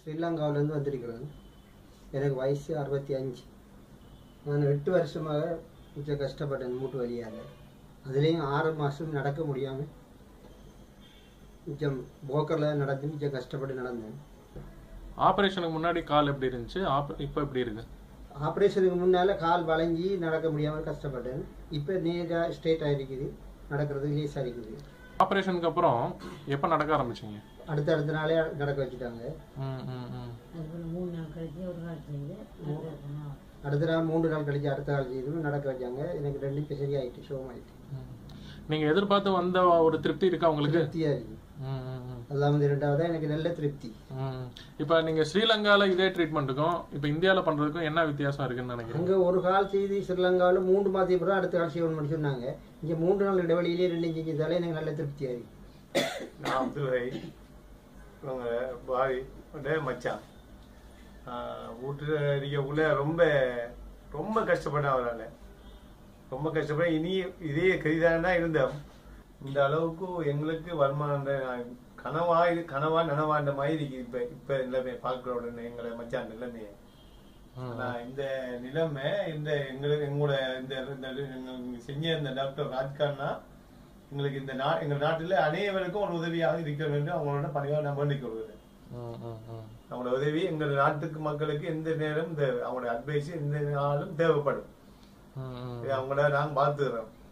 ஸ்ரீலங்காவிலேருந்து வந்திருக்கிறேன் எனக்கு வயசு அறுபத்தி அஞ்சு நான் எட்டு வருஷமாக கொஞ்சம் கஷ்டப்பட்டேன் மூட்டு வலியால் அதுலேயும் ஆறு மாதம் நடக்க முடியாமல் கொஞ்சம் போக்கரில் நடந்து கொஞ்சம் கஷ்டப்பட்டு நடந்தேன் ஆபரேஷனுக்கு முன்னாடி கால் எப்படி இருந்துச்சு ஆப்- இப்ப எப்படி இருக்கு ஆப்ரேஷனுக்கு முன்னால் கால் வளைஞ்சி நடக்க முடியாமல் கஷ்டப்பட்டேன் இப்போ நேராக ஸ்ட்ரெயிட் ஆகிருக்குது நடக்கிறது லேசாக இருக்குது ஆபரேஷனுக்கு அப்புறம் எப்ப நடக்க ஆரம்பிச்சீங்க அடுத்த அடுத்த நாளே நடக்க வச்சுட்டாங்க ம், ம், ம். அதுபோல் மூணு நாள் கழிச்சு ஒரு நாள் செய்து அடுத்த அடுத்த நாள் மூன்று நாள் கழிச்சு அடுத்த நாள் செய்து நடக்க வச்சாங்க எனக்கு ரெண்டும் இப்போ சரியாயிட்டு சோகமாயிட்டு ம். நீங்க எதிர்பார்த்து வந்த ஒரு திருப்தி இருக்கா உங்களுக்கு திருப்தியாக இருக்குது ம், ம், ம். அதெல்லாம் வந்து ரெண்டாவது எனக்கு நல்ல திருப்தி ம். இப்ப நீங்க ஸ்ரீலங்கால இதே ட்ரீட்மெண்ட்டுக்கும் இப்ப இந்தியால பண்றதுக்கும் என்ன வித்தியாசம் இருக்குன்னு நினைக்கிறீங்க அங்கே ஒரு கால் செய்தி ஸ்ரீலங்காவில் மூன்று மாதத்துக்கு அப்புறம் அடுத்த கால் செய்யணும்னு பண்ணி சொன்னாங்க இங்கே மூன்று நாள் இடைவெளியிலே ரெண்டு இன்ச்சு செஞ்சாலே எனக்கு நல்ல திருப்தியாக இருக்கு நான் அப்துல் ஹை இவங்க பாய் உடைய மச்சான் வீட்டு அடிக்கக்குள்ள ரொம்ப ரொம்ப கஷ்டப்பட்டேன் அவரால் ரொம்ப கஷ்டப்பட்டேன் இனி இதே கரிதான் தான் இருந்தோம் இந்த அளவுக்கு எங்களுக்கு வருமானம் தான் கனவா இது கனவா நனவான்ற மாதிரி இருக்கு இப்ப இப்ப நிலைமை பார்க்கிற உடனே எங்களை மச்சான் நிலைமையை ஆனா இந்த நிலைமை இந்த எங்களுக்கு எங்களோட இந்த இந்த எங்களுக்கு செஞ்ச இந்த டாக்டர் ராஜ்கான்னா எங்களுக்கு இந்த நா எங்க நாட்டில் அனைவருக்கும் ஒரு உதவியாக இருக்க வேண்டும் அவங்களோட பணியாக நான் வேண்டிக் கொள்கிறேன் ம், ம், ம். அவங்களோட உதவி எங்கள் நாட்டுக்கு மக்களுக்கு எந்த நேரம் இந்த அவங்களோட அட்வைஸ் எந்த நாளும் தேவைப்படும் ம், ம். இதை அவங்கள நாங்க பார்த்துக்கிறோம்